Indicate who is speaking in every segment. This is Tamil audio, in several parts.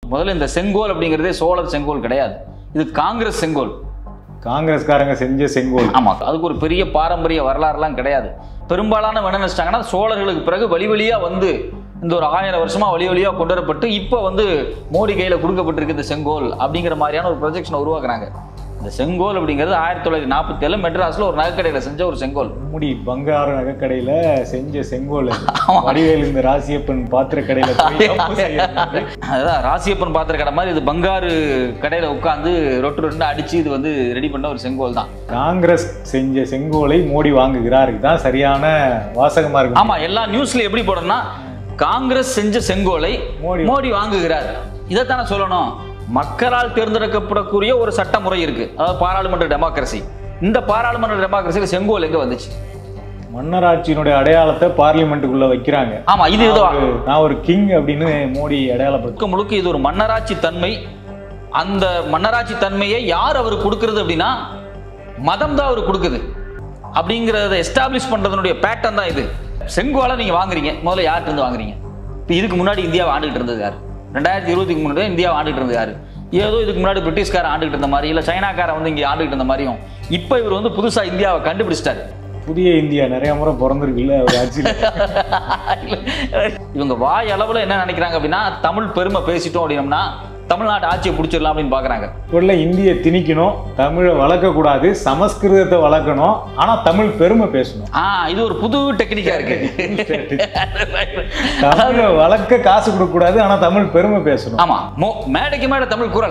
Speaker 1: முதல்ல இந்த செங்கோல் அப்படிங்கிறதே சோழர் செங்கோல் கிடையாது இது காங்கிரஸ் செங்கோல்
Speaker 2: காங்கிரஸ்காரங்க செஞ்ச செங்கோல்
Speaker 1: ஆமா அதுக்கு ஒரு பெரிய பாரம்பரிய வரலாறுலாம் கிடையாது பெரும்பாலான என்ன நினைச்சிட்டாங்கன்னா சோழர்களுக்கு பிறகு வழி வழியா வந்து இந்த ஒரு ஆயிரம் வருஷமா வழி வழியா கொண்டு வரப்பட்டு இப்போ வந்து மோடி கையில கொடுக்கப்பட்டிருக்கு இந்த செங்கோல் அப்படிங்கிற மாதிரியான ஒரு ப்ரொஜெக்ஷனை உருவாக்குறாங்க இந்த செங்கோல் அப்படிங்கிறது ஆயிரத்தி தொள்ளாயிரத்தி நாற்பத்தி ஏழு மெட்ராஸ்ல ஒரு நகைக்கடையில செஞ்ச ஒரு செங்கோல்
Speaker 2: முடி பங்காரு நகைக்கடையில செஞ்ச செங்கோல் அது. வடிவேலு இந்த ராசியப்பன் பாத்திர கடையில போய் தப்பு செய்யறது.
Speaker 1: அதான் ராசியப்பன் பாத்திர கடை மாதிரி இது பங்காரு கடையில உட்காந்து ரொட்டு ரொட்டு அடிச்சு இது வந்து ரெடி பண்ண ஒரு செங்கோல் தான்
Speaker 2: காங்கிரஸ் செஞ்ச செங்கோலை மோடி வாங்குகிறார் இதுதான் சரியான வாசகமா இருக்கு
Speaker 1: ஆமா எல்லா நியூஸ்ல எப்படி போடணும்னா காங்கிரஸ் செஞ்ச செங்கோலை
Speaker 2: மோடி
Speaker 1: மோடி வாங்குகிறார் இதைத்தானே சொல்லணும் மக்களால் தேர்ந்தெடுக்கப்படக்கூடிய ஒரு சட்டமுறை இருக்கு அதாவது பாராளுமன்ற டெமோக்ரஸி இந்த பாராளுமன்ற டெமோக்ரஸியில் செங்கோல் எங்க வந்துச்சு
Speaker 2: மன்னராட்சியினுடைய அடையாளத்தை பார்லிமெண்ட்டுக்குள்ள வைக்கிறாங்க
Speaker 1: ஆமா இது ஏதோ
Speaker 2: நான் ஒரு- நான் ஒரு கிங் அப்படின்னு மோடி அடையாளப்படுத்த
Speaker 1: முழுக்க முழுக்க இது ஒரு மன்னராட்சி தன்மை அந்த மன்னராட்சி தன்மையை யார் அவர் கொடுக்கிறது அப்படின்னா மதம் தான் அவர் கொடுக்குது அப்படிங்கிறத எஸ்டாப்ளிஷ் பண்றதனுடைய பேட்டர்ன் தான் இது செங்கோலை நீங்க வாங்குறீங்க முதல்ல யார்கிட்ட இருந்து வாங்குறீங்க இப்போ இதுக்கு முன்னாடி இந்தியாவை ஆண்டுகிட்டு இருந்தது யார் ரெண்டாயிரத்தி இருபதுக்கு முன்னாடி இந்தியாவை ஆண்டுகிட்டு இருந்தது யார் ஏதோ இதுக்கு முன்னாடி பிரிட்டிஷ்காரன் ஆண்டுகிட்டு இருந்த மாதிரி இல்லை சைனாக்காரன் வந்து இங்கே ஆண்டுகிட்டு இருந்த மாதிரியும் இப்போ இவர் வந்து புதுசா இந்தியாவை கண்டுபிடிச்சிட்டாரு
Speaker 2: புதிய இந்தியா நிறைய முறை பிறந்திருக்குல்ல அவர் ஆட்சியில்
Speaker 1: இவங்க வாய் அளவுல என்ன நினைக்கிறாங்க அப்படின்னா தமிழ் பெருமை பேசிட்டோம் அப்படின்னம்னா தமிழ்நாட்டு ஆட்சியை பிடிச்சிடலாம் அப்படின்னு பாக்குறாங்க
Speaker 2: இப்ப இந்தியை திணிக்கணும் தமிழை வளர்க்கக்கூடாது சமஸ்கிருதத்தை வளர்க்கணும் ஆனா தமிழ் பெருமை பேசணும்
Speaker 1: ஆ இது ஒரு புது டெக்னிக்கா இருக்கு
Speaker 2: தமிழை வளர்க்க காசு கொடுக்கக்கூடாது ஆனா தமிழ் பெருமை பேசணும்
Speaker 1: ஆமா மோ- மேடைக்கு மேடை தமிழ் குரல்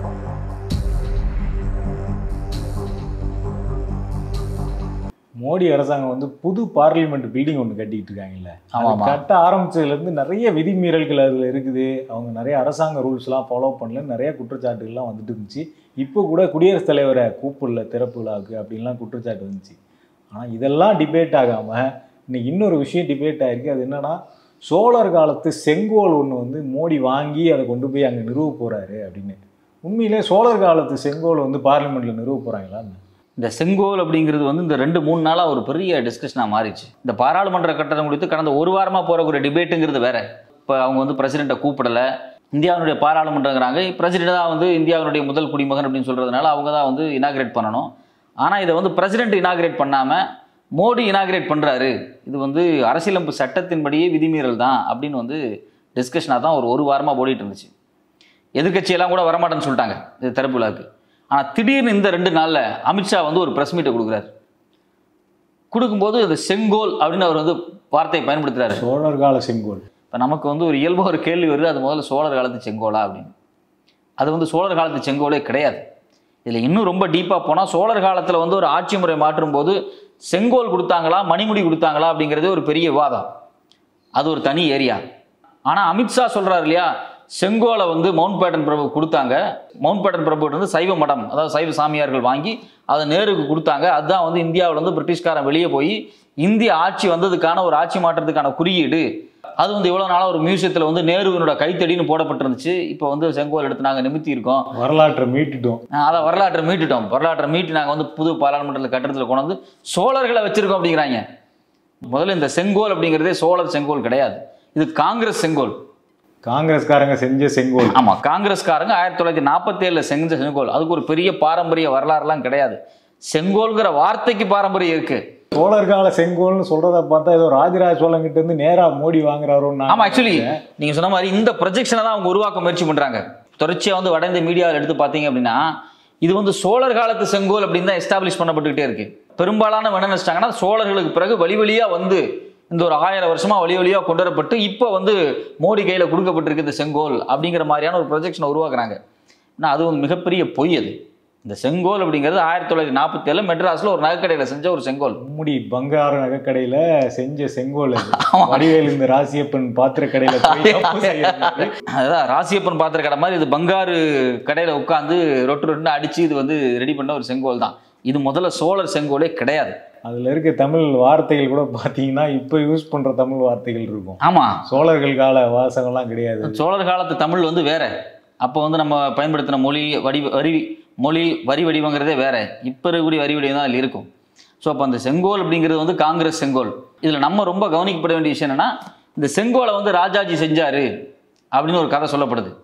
Speaker 2: மோடி அரசாங்கம் வந்து புது பார்லிமெண்ட் பில்டிங் ஒன்று கட்டிக்கிட்டு இருக்காங்கல்ல
Speaker 1: ஆமா,
Speaker 2: அது
Speaker 1: ஆமா.
Speaker 2: கட்ட ஆரம்பிச்சதுல இருந்து நிறைய விதிமீறல்கள் அதுல இருக்குது அவங்க நிறைய அரசாங்க ரூல்ஸ்லாம் ஃபாலோ பண்ணல நிறைய குற்றச்சாட்டுகள்லாம் வந்துட்டு இருந்துச்சு இப்போ கூட குடியரசுத் தலைவரை கூப்பிடல திறப்பு விழாவுக்கு அப்படின்லாம் குற்றச்சாட்டு வந்துச்சு ஆனா இதெல்லாம் டிபேட் ஆகாம இன்னைக்கு இன்னொரு விஷயம் டிபேட் ஆயிருக்கு அது என்னன்னா சோழர் காலத்து செங்கோல் ஒன்று வந்து மோடி வாங்கி அதை கொண்டு போய் அங்கே நிறுவ போறாரு அப்படின்னு உண்மையிலே சோழர் காலத்து செங்கோல் வந்து பார்லிமெண்ட்ல நிறுவ போறாங்களா
Speaker 1: இந்த செங்கோல் அப்படிங்கிறது வந்து இந்த ரெண்டு மூணு நாளா ஒரு பெரிய டிஸ்கஷனாக மாறிச்சு இந்த பாராளுமன்ற கட்டணம் குறித்து கடந்த ஒரு வாரமா போற ஒரு டிபேட்டுங்கிறது வேற இப்போ அவங்க வந்து பிரசிடெண்ட்டை கூப்பிடல இந்தியாவினுடைய பாராளுமன்றங்கிறாங்க பிரசிடெண்ட் தான் வந்து இந்தியாவினுடைய முதல் குடிமகன் அப்படின்னு சொல்றதுனால அவங்க தான் வந்து இனாகிரேட் பண்ணணும் ஆனால் இதை வந்து பிரசிடென்ட் இனாகிரேட் பண்ணாம மோடி இனாகிரேட் பண்றாரு இது வந்து அரசியலமைப்பு சட்டத்தின்படியே விதிமீறல் தான் அப்படின்னு வந்து டிஸ்கஷனாக தான் ஒரு ஒரு வாரமாக ஓடிட்டு இருந்துச்சு எதிர்க்கட்சியெல்லாம் கூட வரமாட்டேன்னு சொல்லிட்டாங்க இது திறப்பு விழாக்கு ஆனால் திடீர்னு இந்த ரெண்டு நாளில் அமித்ஷா வந்து ஒரு ப்ரெஸ் மீட்டை கொடுக்குறாரு கொடுக்கும்போது இந்த செங்கோல் அப்படின்னு அவர் வந்து வார்த்தையை பயன்படுத்துறாரு
Speaker 2: சோழர் கால செங்கோல்
Speaker 1: இப்போ நமக்கு வந்து ஒரு இயல்பாக ஒரு கேள்வி வருது அது முதல்ல சோழர் காலத்து செங்கோலா அப்படின்னு அது வந்து சோழர் காலத்து செங்கோலே கிடையாது இதில் இன்னும் ரொம்ப டீப்பாக போனால் சோழர் காலத்தில் வந்து ஒரு ஆட்சி முறை மாற்றும் போது செங்கோல் கொடுத்தாங்களா மணிமுடி கொடுத்தாங்களா அப்படிங்கிறதே ஒரு பெரிய விவாதம் அது ஒரு தனி ஏரியா ஆனால் அமித்ஷா சொல்றாரு இல்லையா செங்கோலை வந்து மவுண்ட் பேட்டன் பிரபு கொடுத்தாங்க மவுண்ட் பேட்டன் பிரபு வந்து சைவ மடம் அதாவது சைவ சாமியார்கள் வாங்கி அதை நேருக்கு கொடுத்தாங்க அதுதான் வந்து இந்தியாவில் வந்து பிரிட்டிஷ்காரன் வெளியே போய் இந்திய ஆட்சி வந்ததுக்கான ஒரு ஆட்சி மாற்றத்துக்கான குறியீடு அது வந்து இவ்வளோ நாளாக ஒரு மியூசியத்தில் வந்து நேருவினோட கைத்தடின்னு போடப்பட்டிருந்துச்சு இப்போ வந்து செங்கோல் எடுத்து நாங்கள் நிமித்தி இருக்கோம்
Speaker 2: வரலாற்றை மீட்டுட்டோம்
Speaker 1: ஆஹ் அதை வரலாற்றை மீட்டுட்டோம் வரலாற்றை மீட்டு நாங்கள் வந்து புது பாராளுமன்றத்தில் கட்டடத்தில் கொண்டு வந்து சோழர்களை வச்சிருக்கோம் அப்படிங்கிறாங்க முதல்ல இந்த செங்கோல் அப்படிங்கிறதே சோழர் செங்கோல் கிடையாது இது காங்கிரஸ் செங்கோல்
Speaker 2: காங்கிரஸ்காரங்க செஞ்ச செங்கோல்
Speaker 1: ஆமா காங்கிரஸ்காரங்க ஆயிரத்தி தொள்ளாயிரத்தி நாற்பத்தி ஏழுல செஞ்ச செங்கோல் அதுக்கு ஒரு பெரிய பாரம்பரிய வரலாறுலாம் கிடையாது செங்கோல்ங்கிற வார்த்தைக்கு பாரம்பரியம் இருக்கு
Speaker 2: சோழர் கால செங்கோல்னு சொல்றத பார்த்தா ஏதோ ராஜராஜ சோழன் கிட்ட இருந்து நேரா மோடி வாங்குறாரோன்னு
Speaker 1: ஆமா ஆக்சுவலி நீங்க சொன்ன மாதிரி இந்த ப்ரொஜெக்ஷனை தான் அவங்க உருவாக்க முயற்சி பண்றாங்க தொடர்ச்சியா வந்து வட இந்திய மீடியாவில் எடுத்து பார்த்தீங்க அப்படின்னா இது வந்து சோழர் காலத்து செங்கோல் அப்படின்னு தான் எஸ்டாப்ளிஷ் பண்ணப்பட்டுக்கிட்டே இருக்கு பெரும்பாலான என்ன நினைச்சிட்டாங்கன்னா சோழர்களுக்கு பிறகு வழி வழியா வந்து இந்த ஒரு ஆயிரம் வருஷமா வழி வழியா கொண்டு வரப்பட்டு இப்போ வந்து மோடி கையில கொடுக்கப்பட்டிருக்கு இந்த செங்கோல் அப்படிங்கிற மாதிரியான ஒரு ப்ரொஜெக்ஷனை உருவாக்குறாங்க ஆனால் அது வந்து மிகப்பெரிய பொய் அது இந்த செங்கோல் அப்படிங்கிறது ஆயிரத்தி தொள்ளாயிரத்தி நாற்பத்தி ஏழு மெட்ராஸ்ல ஒரு நகைக்கடையில் செஞ்ச ஒரு செங்கோல்
Speaker 2: முடி பங்காரு நகைக்கடையில செஞ்ச செங்கோல் அது. வடிவேலு இந்த ராசியப்பன் பாத்திர கடையில போய் தப்பு செய்யறது.
Speaker 1: அதான் ராசியப்பன் பாத்திர கடை மாதிரி இது பங்காரு கடையில் உட்காந்து ரொட்டு ரொட்டுன்னு அடிச்சு இது வந்து ரெடி பண்ண ஒரு செங்கோல் தான் இது முதல்ல சோழர் செங்கோலே கிடையாது
Speaker 2: அதுல இருக்க தமிழ் வார்த்தைகள் கூட பாத்தீங்கன்னா இப்ப யூஸ் பண்ற தமிழ் வார்த்தைகள் இருக்கும்
Speaker 1: ஆமா
Speaker 2: சோழர்கள் கால வாசகம்லாம் கிடையாது
Speaker 1: சோழர் காலத்து தமிழ் வந்து வேற அப்போ வந்து நம்ம பயன்படுத்தின மொழி வடி வரி மொழி வரி வடிவங்கிறதே வேற இப்போ இருக்கக்கூடிய வரி வடிவம் தான் அதில் இருக்கும் ஸோ அப்போ அந்த செங்கோல் அப்படிங்கிறது வந்து காங்கிரஸ் செங்கோல் இதில் நம்ம ரொம்ப கவனிக்கப்பட வேண்டிய விஷயம் என்னன்னா இந்த செங்கோலை வந்து ராஜாஜி செஞ்சாரு அப்படின்னு ஒரு கதை சொல்லப்படுது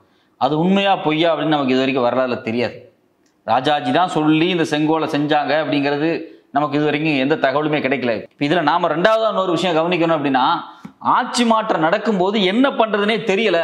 Speaker 1: அது உண்மையா பொய்யா அப்படின்னு நமக்கு இது வரைக்கும் வரலாறுல தெரியாது ராஜாஜி தான் சொல்லி இந்த செங்கோலை செஞ்சாங்க அப்படிங்கிறது நமக்கு இது வரைக்கும் எந்த தகவலுமே கிடைக்கல இப்போ இதில் நாம ரெண்டாவது இன்னொரு விஷயம் கவனிக்கணும் அப்படின்னா ஆட்சி மாற்றம் நடக்கும்போது என்ன பண்றதுனே தெரியல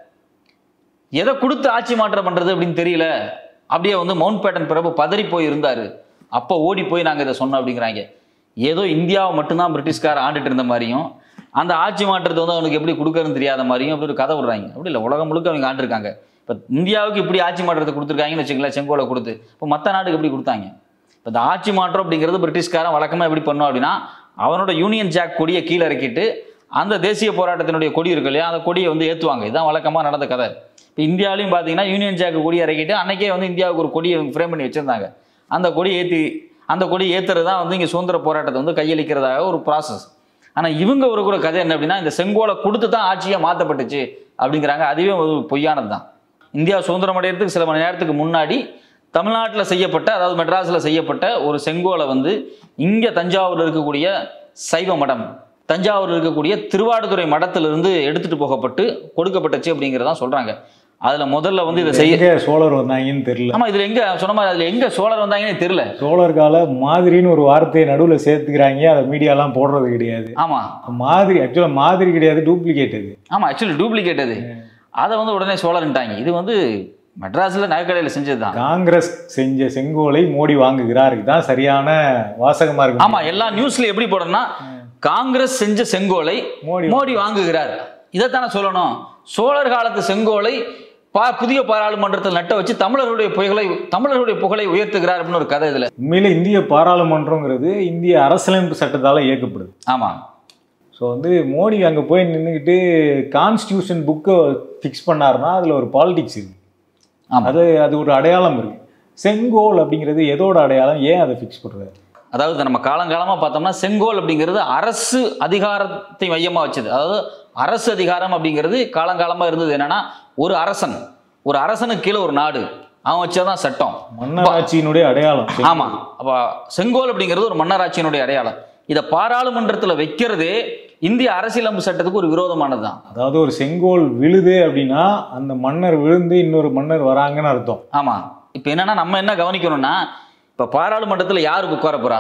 Speaker 1: எதை கொடுத்து ஆட்சி மாற்றம் பண்றது அப்படின்னு தெரியல அப்படியே வந்து மவுண்ட் பேட்டன் பிரபு பதறி போய் இருந்தாரு அப்போ ஓடி போய் நாங்கள் இதை சொன்னோம் அப்படிங்கிறாங்க ஏதோ இந்தியாவை மட்டும்தான் பிரிட்டிஷ்கார் ஆண்டுட்டு இருந்த மாதிரியும் அந்த ஆட்சி மாற்றத்தை வந்து அவனுக்கு எப்படி கொடுக்கறதுன்னு தெரியாத மாதிரியும் அப்படி ஒரு கதை விடுறாங்க அப்படி இல்லை உலகம் முழுக்க அவங்க ஆண்டிருக்காங்க இப்போ இந்தியாவுக்கு இப்படி ஆட்சி மாற்றத்தை கொடுத்துருக்காங்கன்னு வச்சுங்களேன் செங்கோலை கொடுத்து இப்போ மற்ற நாட்டுக்கு எப்படி கொடுத்தாங்க இப்போ இந்த ஆட்சி மாற்றம் அப்படிங்கிறது பிரிட்டிஷ்காரன் வழக்கமாக எப்படி பண்ணும் அப்படின்னா அவனோட யூனியன் ஜாக் கொடியை கீழே இறக்கிட்டு அந்த தேசிய போராட்டத்தினுடைய கொடி இருக்கு இல்லையா அந்த கொடியை வந்து ஏற்றுவாங்க இதுதான் வழக்கமாக நடந்த கதை இப்போ இந்தியாவிலையும் பார்த்தீங்கன்னா யூனியன் ஜாக் கொடியை இறக்கிட்டு அன்னைக்கே வந்து இந்தியாவுக்கு ஒரு கொடியை ஃப்ரேம் பண்ணி வச்சுருந்தாங்க அந்த கொடி ஏற்றி அந்த கொடி ஏற்றுறது தான் வந்து இங்கே சுதந்திர போராட்டத்தை வந்து கையளிக்கிறதாக ஒரு ப்ராசஸ் ஆனால் இவங்க ஒரு கூட கதை என்ன அப்படின்னா இந்த செங்கோலை கொடுத்து தான் ஆட்சியாக மாற்றப்பட்டுச்சு அப்படிங்கிறாங்க அதுவே ஒரு பொய்யானது தான் இந்தியா சுதந்திரம் அடையிறதுக்கு சில மணி நேரத்துக்கு முன்னாடி தமிழ்நாட்டில் செய்யப்பட்ட அதாவது மெட்ராஸில் செய்யப்பட்ட ஒரு செங்கோலை வந்து இங்கே தஞ்சாவூரில் இருக்கக்கூடிய சைவ மடம் தஞ்சாவூரில் இருக்கக்கூடிய திருவாடுதுறை மடத்திலிருந்து எடுத்துட்டு போகப்பட்டு கொடுக்கப்பட்டுச்சு அப்படிங்கிறதான் சொல்றாங்க அதுல முதல்ல வந்து இதை செய்ய
Speaker 2: எங்க சோழர் வந்தாங்கன்னு தெரியல
Speaker 1: ஆமா இதுல எங்க சொன்ன மாதிரி அதுல எங்க சோழர் வந்தாங்கன்னே தெரியல
Speaker 2: சோழர் கால மாதிரின்னு ஒரு வார்த்தையை நடுவுல சேர்த்துக்கிறாங்க அதை மீடியாலாம் போடுறது கிடையாது
Speaker 1: ஆமா
Speaker 2: மாதிரி ஆக்சுவலா மாதிரி கிடையாது டூப்ளிகேட் அது
Speaker 1: ஆமா ஆக்சுவலி டூப்ளிகேட் அது அதை வந்து உடனே சோழர்ன்ட்டாங்க இது வந்து மெட்ராஸ்ல நகைக்கடையில் செஞ்சதுதான்
Speaker 2: காங்கிரஸ் செஞ்ச செங்கோலை மோடி வாங்குகிறார் இதுதான் சரியான வாசகமா இருக்கு
Speaker 1: ஆமா எல்லா நியூஸ்ல எப்படி போடணும்னா காங்கிரஸ் செஞ்ச செங்கோலை
Speaker 2: மோடி
Speaker 1: மோடி வாங்குகிறார் இதைத்தானே சொல்லணும் சோழர் காலத்து செங்கோலை பா புதிய பாராளுமன்றத்தில் நட்ட வச்சு தமிழர்களுடைய புகழை தமிழர்களுடைய புகழை உயர்த்துகிறார் அப்படின்னு ஒரு கதை இதுல
Speaker 2: உண்மையில இந்திய பாராளுமன்றங்கிறது இந்திய அரசியலமைப்பு சட்டத்தால இயக்கப்படுது
Speaker 1: ஆமா
Speaker 2: ஸோ வந்து மோடி அங்கே போய் நின்றுக்கிட்டு கான்ஸ்டியூஷன் புக்கை ஃபிக்ஸ் பண்ணாருன்னா அதில் ஒரு பாலிடிக்ஸ் இருக்கு
Speaker 1: ஆமா.
Speaker 2: அது அது ஒரு அடையாளம் இருக்கு செங்கோல் அப்படிங்கிறது எதோட அடையாளம் ஏன் அதை ஃபிக்ஸ் பண்ணுறாரு
Speaker 1: அதாவது நம்ம காலங்காலமா பார்த்தோம்னா செங்கோல் அப்படிங்கிறது அரசு அதிகாரத்தை மையமா வச்சது அதாவது அரசு அதிகாரம் அப்படிங்கிறது காலங்காலமா இருந்தது என்னன்னா ஒரு அரசன் ஒரு அரசனுக்கு கீழே ஒரு நாடு அவன் வச்சதான் சட்டம்
Speaker 2: மன்னராட்சியினுடைய அடையாளம் செங்கோல்.
Speaker 1: ஆமா அப்ப செங்கோல் அப்படிங்கிறது ஒரு மன்னராட்சியினுடைய அடையாளம் இதை பாராளுமன்றத்துல வைக்கிறதே இந்திய அரசியலமைப்பு சட்டத்துக்கு ஒரு விரோதமானது தான்
Speaker 2: அதாவது ஒரு செங்கோல் விழுது அப்படின்னா அந்த மன்னர் விழுந்து இன்னொரு மன்னர் வராங்கன்னு அர்த்தம்
Speaker 1: ஆமா இப்போ என்னன்னா நம்ம என்ன கவனிக்கணும்னா இப்போ பாராளுமன்றத்தில் யார் உட்கார போறா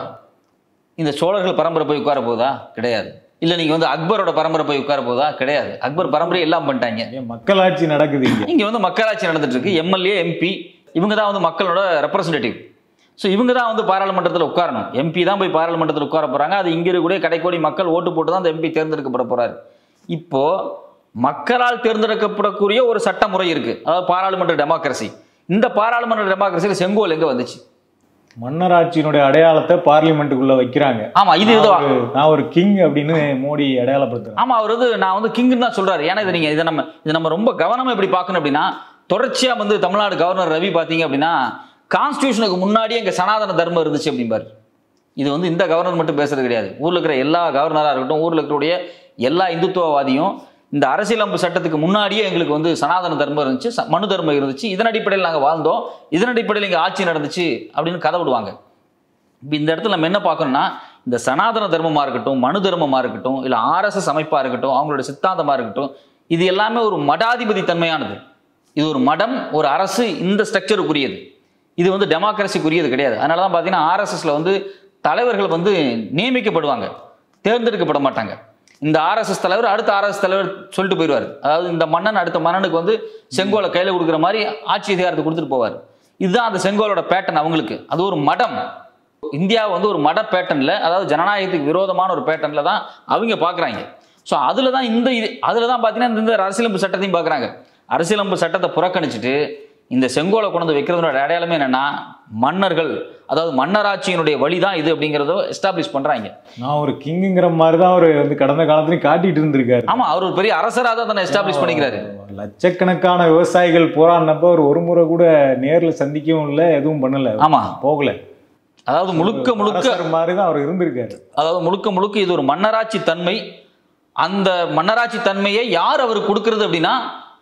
Speaker 1: இந்த சோழர்கள் பரம்பரை போய் உட்கார போதா கிடையாது இல்லை நீங்கள் வந்து அக்பரோட பரம்பரை போய் உட்கார போதா கிடையாது அக்பர் பரம்பரை எல்லாம் பண்ணிட்டாங்க
Speaker 2: ஏன் மக்களாட்சி நடக்குது இங்க
Speaker 1: இங்கே வந்து மக்களாட்சி நடந்துட்டு இருக்கு எம்எல்ஏ எம்பி இவங்க தான் வந்து மக்களோட ரெப்ரசன்டேட்டிவ் ஸோ இவங்க தான் வந்து பாராளுமன்றத்தில் உட்காரணும் எம்பி தான் போய் பாராளுமன்றத்தில் உட்கார போகிறாங்க அது இங்கே இருக்கக்கூடிய கடைக்கோடி மக்கள் ஓட்டு போட்டு தான் அந்த எம்பி தேர்ந்தெடுக்கப்பட போறாரு இப்போ மக்களால் தேர்ந்தெடுக்கப்படக்கூடிய ஒரு சட்டமுறை இருக்கு அதாவது பாராளுமன்ற டெமோக்ரஸி இந்த பாராளுமன்ற டெமோக்ரஸியில் செங்கோல் எங்கே வந்துச்சு
Speaker 2: மன்னராட்சியினுடைய அடையாளத்தை பார்லிமெண்ட்டுக்குள்ள வைக்கிறாங்க
Speaker 1: ஆமா இது
Speaker 2: நான்
Speaker 1: இது
Speaker 2: ஒரு- நான் ஒரு கிங் அப்படின்னு மோடி அடையாளப்படுத்துறேன்
Speaker 1: ஆமா அவர் வந்து நான் வந்து கிங்னு தான் சொல்றாரு ஏன்னா இதை நீங்க இதை நம்ம இதை நம்ம ரொம்ப கவனமா இப்படி பார்க்கணும் அப்படின்னா தொடர்ச்சியா வந்து தமிழ்நாடு கவர்னர் ரவி பார்த்தீங்க அப்படின்னா கான்ஸ்டியூஷனுக்கு முன்னாடியே இங்க சனாதன தர்மம் இருந்துச்சு அப்படிம்பாரு இது வந்து இந்த கவர்னர் மட்டும் பேசுறது கிடையாது ஊர்ல இருக்கிற எல்லா கவர்னரா இருக்கட்டும் ஊர்ல இருக்கக்கூடிய எல்லா இந்துத்துவவாதியும் இந்த அரசியலமைப்பு சட்டத்துக்கு முன்னாடியே எங்களுக்கு வந்து சனாதன தர்மம் இருந்துச்சு ச- மனு தர்மம் இருந்துச்சு இதன் அடிப்படையில் நாங்கள் வாழ்ந்தோம் இதன் அடிப்படையில் இங்கே ஆட்சி நடந்துச்சு அப்படின்னு கதை விடுவாங்க இப்போ இந்த இடத்துல நம்ம என்ன பார்க்கணும்னா இந்த சனாதன தர்மமாக இருக்கட்டும் மனு தர்மமாக இருக்கட்டும் இல்லை ஆர்எஸ்எஸ் அமைப்பாக இருக்கட்டும் அவங்களோட சித்தாந்தமாக இருக்கட்டும் இது எல்லாமே ஒரு மடாதிபதி தன்மையானது இது ஒரு மடம் ஒரு அரசு இந்த ஸ்ட்ரக்சருக்குரியது இது வந்து டெமோக்ரஸிக்குரியது கிடையாது அதனால தான் பார்த்தீங்கன்னா ஆர்எஸ்எஸ்ல வந்து தலைவர்கள் வந்து நியமிக்கப்படுவாங்க தேர்ந்தெடுக்கப்பட மாட்டாங்க இந்த ஆர்எஸ்எஸ் தலைவர் அடுத்த ஆர்எஸ் தலைவர் சொல்லிட்டு போயிடுவார் அதாவது இந்த மன்னன் அடுத்த மன்னனுக்கு வந்து செங்கோலை கையில் கொடுக்குற மாதிரி ஆட்சி அதிகாரத்தை கொடுத்துட்டு போவார் இதுதான் அந்த செங்கோலோட பேட்டர்ன் அவங்களுக்கு அது ஒரு மடம் இந்தியா வந்து ஒரு மட பேட்டர்னில் அதாவது ஜனநாயகத்துக்கு விரோதமான ஒரு பேட்டர்னில் தான் அவங்க பார்க்குறாங்க ஸோ அதில் தான் இந்த இது அதில் தான் பார்த்தீங்கன்னா இந்த அரசியலமைப்பு சட்டத்தையும் பார்க்குறாங்க அரசியலமைப்பு சட்டத்தை புறக்கணிச்சிட்டு இந்த செங்கோலை கொண்டு வந்து வைக்கிறதோட அடையாளமே என்னன்னா மன்னர்கள் அதாவது மன்னராட்சியினுடைய வழி தான் இது அப்படிங்கிறத எஸ்டாப்ளிஷ் பண்ணுறாங்க
Speaker 2: நான் ஒரு கிங்குங்கிற மாதிரி தான் அவர் வந்து கடந்த காலத்துலயும் காட்டிட்டு இருந்திருக்காரு
Speaker 1: ஆமா அவர் ஒரு பெரிய அரசராக தான் தன்னை எஸ்டாப்ளிஷ் பண்ணிக்கிறாரு
Speaker 2: லட்சக்கணக்கான விவசாயிகள் போராடினப்ப அவர் ஒரு முறை கூட நேர்ல சந்திக்கவும் இல்லை எதுவும் பண்ணல
Speaker 1: ஆமா
Speaker 2: போகல
Speaker 1: அதாவது முழுக்க முழுக்க
Speaker 2: அரசர் மாதிரி தான் அவர் இருந்திருக்காரு
Speaker 1: அதாவது முழுக்க முழுக்க இது ஒரு மன்னராட்சி தன்மை அந்த மன்னராட்சி தன்மையை யார் அவருக்கு கொடுக்கறது அப்படின்னா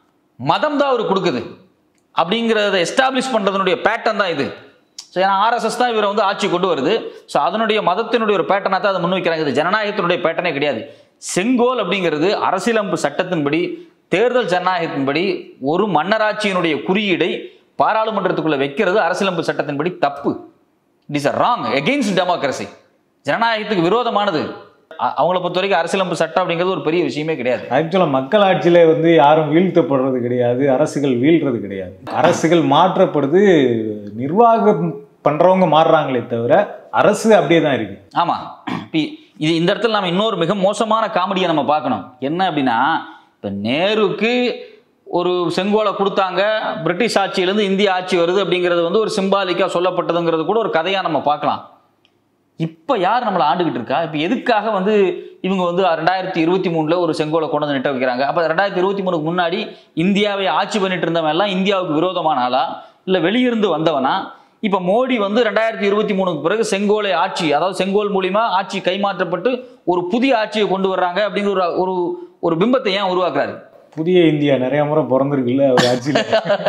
Speaker 1: மதம் தான் அவர் கொடுக்குது அப்படிங்கிறத எஸ்டாப்ளிஷ் பண்ணுறதுனுடைய பேட்டர்ன் தான் இது ஸோ ஏன்னா ஆர்எஸ்எஸ் தான் இவரை வந்து ஆட்சி கொண்டு வருது ஸோ அதனுடைய மதத்தினுடைய ஒரு பேட்டர்னாக தான் அதை முன்வைக்கிறாங்க இது ஜனநாயகத்தினுடைய பேட்டர்னே கிடையாது செங்கோல் அப்படிங்கிறது அரசியலமைப்பு சட்டத்தின்படி தேர்தல் ஜனநாயகத்தின்படி ஒரு மன்னராட்சியினுடைய குறியீடை பாராளுமன்றத்துக்குள்ள வைக்கிறது அரசியலமைப்பு சட்டத்தின்படி தப்பு it is a wrong against democracy ஜனநாயகத்துக்கு விரோதமானது அ- அவங்கள பொறுத்த வரைக்கும் அரசியலமைப்பு சட்டம் அப்படிங்கிறது ஒரு பெரிய விஷயமே கிடையாது
Speaker 2: ஆக்சுவலாக மக்களாட்சியில வந்து யாரும் வீழ்த்தப்படுறது கிடையாது அரசுகள் வீழ்றது கிடையாது அரசுகள் மாற்றப்படுது நிர்வாகம் பண்றவங்க மாறுறாங்களே தவிர அரசு அப்படியே தான் இருக்கு
Speaker 1: ஆமா இப்ப இது இந்த இடத்துல நம்ம இன்னொரு மிக மோசமான காமெடியை நம்ம பார்க்கணும் என்ன அப்படின்னா இப்போ நேருக்கு ஒரு செங்கோலை கொடுத்தாங்க பிரிட்டிஷ் ஆட்சியிலேருந்து இந்திய ஆட்சி வருது அப்படிங்கிறது வந்து ஒரு சிம்பாலிக்காக சொல்லப்பட்டதுங்கிறது கூட ஒரு கதையாக நம்ம பார்க்கலாம் இப்போ யார் நம்மளை ஆண்டுகிட்டு இருக்கா இப்போ எதுக்காக வந்து இவங்க வந்து ரெண்டாயிரத்தி இருபத்தி மூணில் ஒரு செங்கோலை கொண்டு வந்து நிட்ட வைக்கிறாங்க அப்போ ரெண்டாயிரத்தி இருபத்தி மூணுக்கு முன்னாடி இந்தியாவை ஆட்சி பண்ணிட்டு இருந்தவன் எல்லாம் இந்தியாவுக்கு விரோதமான ஆளா இல்லை வெளியிருந்து வந்தவனா இப்போ மோடி வந்து ரெண்டாயிரத்தி இருபத்தி மூணுக்கு பிறகு செங்கோலை ஆட்சி அதாவது செங்கோல் மூலியமா ஆட்சி கைமாற்றப்பட்டு ஒரு புதிய ஆட்சியை கொண்டு வர்றாங்க அப்படிங்கிற ஒரு ஒரு ஒரு பிம்பத்தை ஏன் உருவாக்குறாரு
Speaker 2: புதிய இந்தியா நிறைய முறை பிறந்திருக்குல்ல அவர் ஆட்சியில்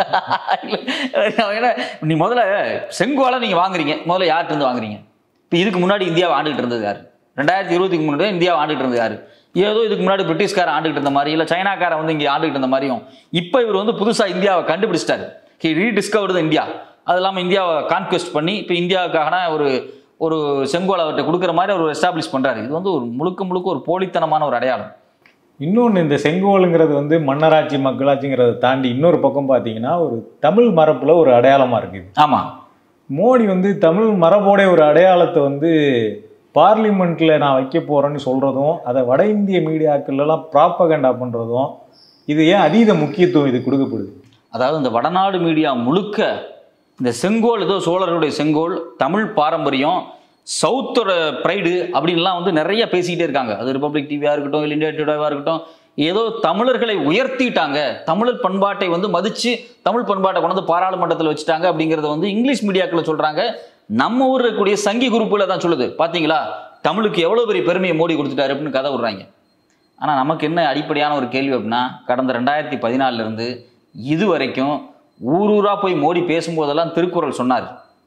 Speaker 1: ஏன்னா, நீ முதல்ல செங்கோலை நீங்க வாங்குறீங்க முதல்ல யார்கிட்ட இருந்து வாங்குறீங்க இப்போ இதுக்கு முன்னாடி இந்தியாவை ஆண்டுகிட்டு இருந்தது யாரு ரெண்டாயிரத்தி இருபதுக்கு முன்னாடி இந்தியாவை ஆண்டுகிட்டு இருந்தது யாரு ஏதோ இதுக்கு முன்னாடி பிரிட்டிஷ்காரன் ஆண்டுகிட்டு இருந்த மாதிரி இல்லை சைனாக்காரன் வந்து இங்கே ஆண்டுகிட்டு இருந்த மாதிரியும் இப்போ இவர் வந்து புதுசாக இந்தியாவை கண்டுபிடிச்சிட்டாரு ஹி ரீடிஸ்கவர்டு இந்தியா அது இல்லாமல் இந்தியாவை கான்குவெஸ்ட் பண்ணி இப்போ இந்தியாவுக்கான ஒரு ஒரு செங்கோல் அவர்கிட்ட கொடுக்குற மாதிரி அவர் எஸ்டாப்ளிஷ் பண்றாரு இது வந்து ஒரு முழுக்க முழுக்க ஒரு போலித்தனமான ஒரு அடையாளம்
Speaker 2: இன்னொன்று இந்த செங்கோலுங்கிறது வந்து மன்னராட்சி மக்களாட்சிங்கிறத தாண்டி இன்னொரு பக்கம் பார்த்தீங்கன்னா ஒரு தமிழ் மரபுல ஒரு அடையாளமா இருக்குது
Speaker 1: ஆமா
Speaker 2: மோடி வந்து தமிழ் மரபோடைய ஒரு அடையாளத்தை வந்து பார்லிமெண்ட்ல நான் வைக்க போறேன்னு சொல்றதும் அதை வட இந்திய மீடியாக்கள்லாம் ப்ராப்பகண்டா பண்றதும் இது ஏன் அதீத முக்கியத்துவம் இது கொடுக்கப்படுது
Speaker 1: அதாவது இந்த வடநாடு மீடியா முழுக்க இந்த செங்கோல் ஏதோ சோழர்களுடைய செங்கோல் தமிழ் பாரம்பரியம் சவுத்தோட ப்ரைடு அப்படின்லாம் வந்து நிறைய பேசிக்கிட்டே இருக்காங்க அது ரிப்பப்ளிக் டிவியாக இருக்கட்டும் இல்லை இந்தியா டுடேவாக இருக்கட்டும் ஏதோ தமிழர்களை உயர்த்திட்டாங்க தமிழர் பண்பாட்டை வந்து மதித்து தமிழ் பண்பாட்டை கொண்டு வந்து பாராளுமன்றத்தில் வச்சுட்டாங்க அப்படிங்கிறத வந்து இங்கிலீஷ் மீடியாக்களை சொல்கிறாங்க நம்ம ஊர் இருக்கக்கூடிய சங்கி குரூப்பில் தான் சொல்லுது பார்த்தீங்களா தமிழுக்கு எவ்வளோ பெரிய பெருமையை மோடி கொடுத்துட்டாரு அப்படின்னு கதை விடுறாங்க ஆனால் நமக்கு என்ன அடிப்படையான ஒரு கேள்வி அப்படின்னா கடந்த ரெண்டாயிரத்தி பதினாலிருந்து இது வரைக்கும் ஊர் ஊரா போய் மோடி பேசும்போதெல்லாம் திருக்குறள் சொன்னார்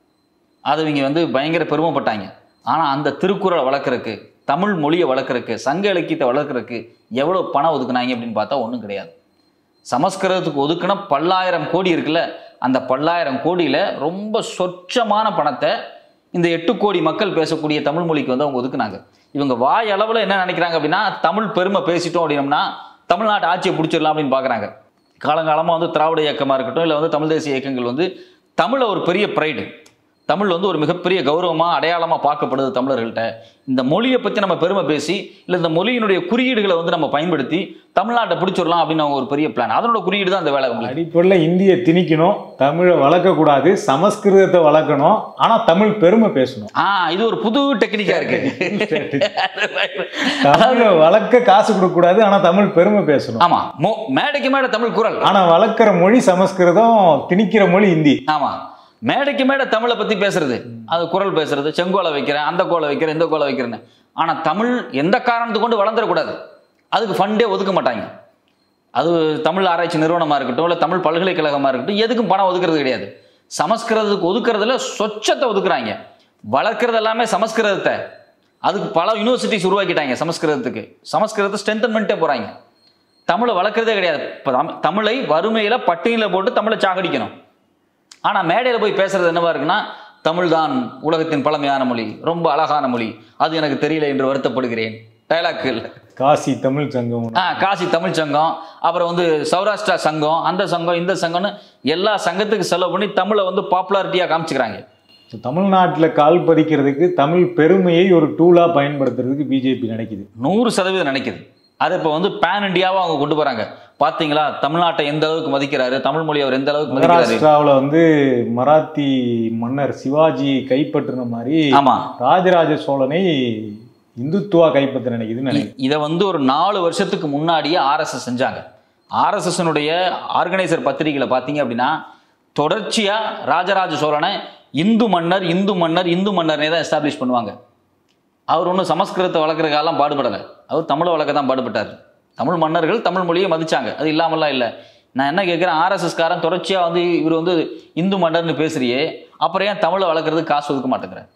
Speaker 1: அது இவங்க வந்து பயங்கர பெருமைப்பட்டாங்க ஆனால் அந்த திருக்குறளை வளர்க்குறக்கு தமிழ் மொழியை வளர்க்குறக்கு சங்க இலக்கியத்தை வளர்க்குறக்கு எவ்வளோ பணம் ஒதுக்குனாங்க அப்படின்னு பார்த்தா ஒன்றும் கிடையாது சமஸ்கிருதத்துக்கு ஒதுக்குன பல்லாயிரம் கோடி இருக்குல்ல அந்த பல்லாயிரம் கோடியில் ரொம்ப சொச்சமான பணத்தை இந்த எட்டு கோடி மக்கள் பேசக்கூடிய தமிழ் மொழிக்கு வந்து அவங்க ஒதுக்குனாங்க இவங்க வாய் அளவில் என்ன நினைக்கிறாங்க அப்படின்னா தமிழ் பெருமை பேசிட்டோம் அப்படின்னம்னா தமிழ்நாட்டு ஆட்சியை பிடிச்சிடலாம் அப்படின்னு பார்க்குறாங்க காலங்காலமாக வந்து திராவிட இயக்கமாக இருக்கட்டும் இல்லை வந்து தமிழ் தேசிய இயக்கங்கள் வந்து தமிழை ஒரு பெரிய ப்ரைடு தமிழ் வந்து ஒரு மிகப்பெரிய கௌரவமாக அடையாளமாக பார்க்கப்படுது தமிழர்கள்ட்ட இந்த மொழியை பற்றி நம்ம பெருமை பேசி இல்லை இந்த மொழியினுடைய குறியீடுகளை வந்து நம்ம பயன்படுத்தி தமிழ்நாட்டை பிடிச்சிடலாம் அப்படின்னு அவங்க ஒரு பெரிய பிளான் அதனோட குறியீடு தான் இந்த வேலை உங்களுக்கு
Speaker 2: அடிப்படையில் இந்தியை திணிக்கணும் தமிழை வளர்க்கக்கூடாது சமஸ்கிருதத்தை வளர்க்கணும் ஆனா தமிழ் பெருமை பேசணும்
Speaker 1: ஆ இது ஒரு புது டெக்னிக்கா இருக்கு
Speaker 2: தமிழை வளர்க்க காசு கொடுக்கக்கூடாது ஆனா தமிழ் பெருமை பேசணும்
Speaker 1: ஆமா மோ- மேடைக்கு மேடை தமிழ் குரல்
Speaker 2: ஆனா வளர்க்குற மொழி சமஸ்கிருதம் திணிக்கிற மொழி இந்தி
Speaker 1: ஆமா மேடைக்கு மேடை தமிழை பத்தி பேசுறது அது குரல் பேசுறது செங்கோலை வைக்கிறேன் அந்த கோலை வைக்கிறேன் இந்த கோலை வைக்கிறேன்னு ஆனா தமிழ் எந்த காரணத்தை கொண்டு வளர்ந்துடக்கூடாது அதுக்கு ஃபண்டே ஒதுக்க மாட்டாங்க அது தமிழ் ஆராய்ச்சி நிறுவனமா இருக்கட்டும் இல்லை தமிழ் பல்கலைக்கழகமா இருக்கட்டும் எதுக்கும் பணம் ஒதுக்குறது கிடையாது சமஸ்கிருதத்துக்கு ஒதுக்குறதுல சொச்சத்தை ஒதுக்குறாங்க வளர்க்குறது எல்லாமே சமஸ்கிருதத்தை அதுக்கு பல யூனிவர்சிட்டிஸ் உருவாக்கிட்டாங்க சமஸ்கிருதத்துக்கு சமஸ்கிருதத்தை ஸ்ட்ரென்தன் பண்ணிட்டே போறாங்க தமிழை வளர்க்குறதே கிடையாது இப்போ தமி- தமிழை வறுமையில பட்டியலில் போட்டு தமிழை சாகடிக்கணும் ஆனா மேடையில போய் பேசுறது என்னவா இருக்குன்னா தமிழ் தான் உலகத்தின் பழமையான மொழி ரொம்ப அழகான மொழி அது எனக்கு தெரியல என்று வருத்தப்படுகிறேன் டைலாக்குகள்
Speaker 2: காசி தமிழ் சங்கம்
Speaker 1: ஆ காசி தமிழ் சங்கம் அப்புறம் வந்து சௌராஷ்டிரா சங்கம் அந்த சங்கம் இந்த சங்கம்னு எல்லா சங்கத்துக்கு செலவு பண்ணி தமிழை வந்து பாப்புலாரிட்டியாக காமிச்சுக்கிறாங்க
Speaker 2: So, தமிழ்நாட்டுல கால் பதிக்கிறதுக்கு தமிழ் பெருமையை ஒரு டூலா பயன்படுத்துறதுக்கு பிஜேபி நினைக்குது
Speaker 1: நூறு சதவீதம் நினைக்குது அதை இப்போ வந்து பேன் இண்டியாவா அவங்க கொண்டு போறாங்க பாத்தீங்களா தமிழ்நாட்டை எந்த அளவுக்கு மதிக்கிறாரு தமிழ் மொழி அவர் எந்த அளவுக்கு மதிக்கிறாரு
Speaker 2: மகாராஷ்டிராவுல வந்து மராத்தி மன்னர் சிவாஜி கைப்பற்றின மாதிரி
Speaker 1: ஆமா
Speaker 2: ராஜராஜ சோழனை இந்துத்துவா கைப்பற்ற நினைக்குதுன்னு நினைக்கிறேன்
Speaker 1: இதை வந்து ஒரு நாலு வருஷத்துக்கு முன்னாடியே ஆர்எஸ்எஸ் செஞ்சாங்க ஆர்எஸ்எஸ்னுடைய ஆர்கனைசர் பத்திரிகையில் பார்த்தீங்க அப்படின்னா தொடர்ச்சியாக ராஜராஜ சோழனை இந்து மன்னர் இந்து மன்னர் இந்து மன்னர்னே தான் எஸ்டாப்ளிஷ் பண்ணுவாங்க அவர் ஒன்றும் சமஸ்கிருதத்தை வளர்க்குறதுக்கெல்லாம் பாடுபடலை அவர் தமிழை வளர்க்க தான் பாடுபட்டார் தமிழ் மன்னர்கள் தமிழ் மொழியை மதிச்சாங்க அது இல்லாமலாம் இல்லை நான் என்ன கேட்குறேன் ஆர்எஸ்எஸ்காரன் தொடர்ச்சியாக வந்து இவர் வந்து இந்து மன்னர்னு பேசுறியே அப்புறம் ஏன் தமிழை வளர்க்குறதுக்கு காசு ஒதுக்க மாட்டேங்கிறேன்